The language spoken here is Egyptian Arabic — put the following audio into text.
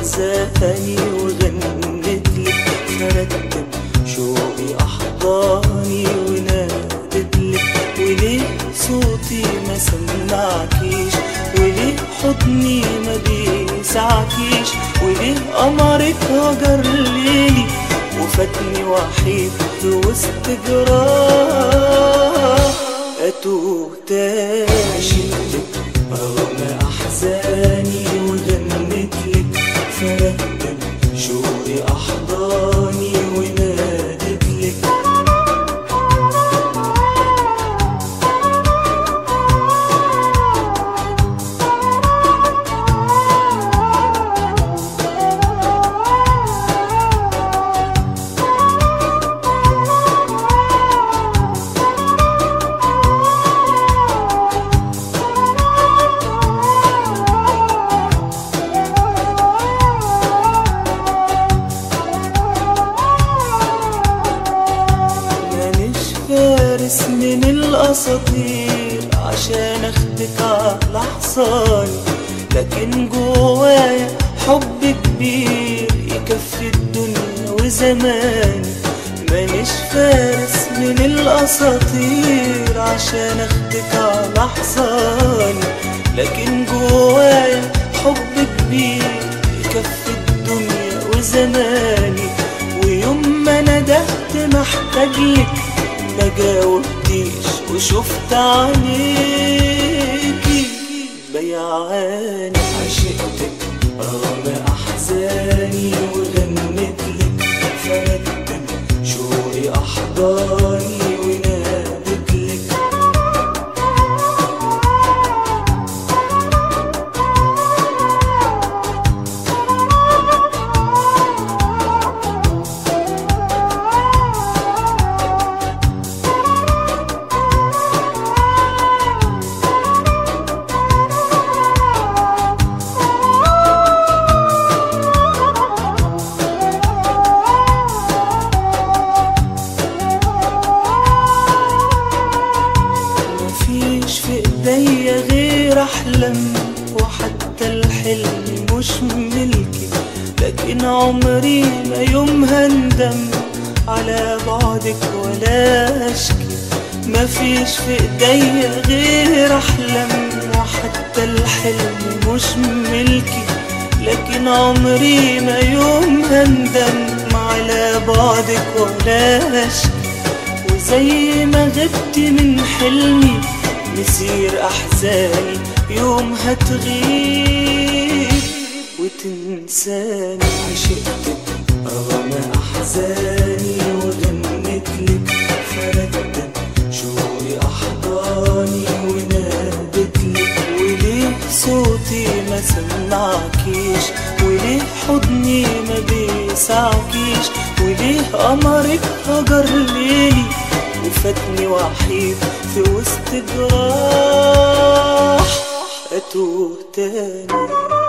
أحزاني وغنت لك فرتب شوقي أحضاني ونادت لك وليه صوتي ما سمعكيش وليه حضني ما بيسعكيش وليه قمرك هجر ليلي وفاتني وحيد في وسط جراح أتوه تاني عشقتك رغم أحزاني وغنت لك فرتب شوقي أحضاني ونادت لك مانيش فارس من الاساطير عشان اخدك على حصاني لكن جوايا حب كبير يكفي الدنيا وزماني مانيش فارس من الاساطير عشان اخدك على حصاني لكن جوايا حب كبير يكفي الدنيا وزماني ويوم ما ندهت محتاج لك ما جاوبتيش وشفت عينيكي بيعاني عشقتك رغم احزاني وغنت لك فرتب شوقي احضاني ونادت لك مفيش في ايديا غير احلم وحتى الحلم مش ملكي لكن عمري ما يوم هندم على بعدك ولا اشكي مفيش في ايديا غير احلم وحتى الحلم مش ملكي لكن عمري ما يوم هندم على بعدك ولا اشكي وزي ما غبت من حلمي مسير احزاني يوم هتغيب وتنساني عشقتك رغم احزاني وغنت لك فرتب شوقي احضاني ونادت لك وليه صوتي ما سمعكيش وليه حضني ما بيسعكيش وليه قمرك هجر ليلي وفاتني وحيد في وسط جراح اتوه تاني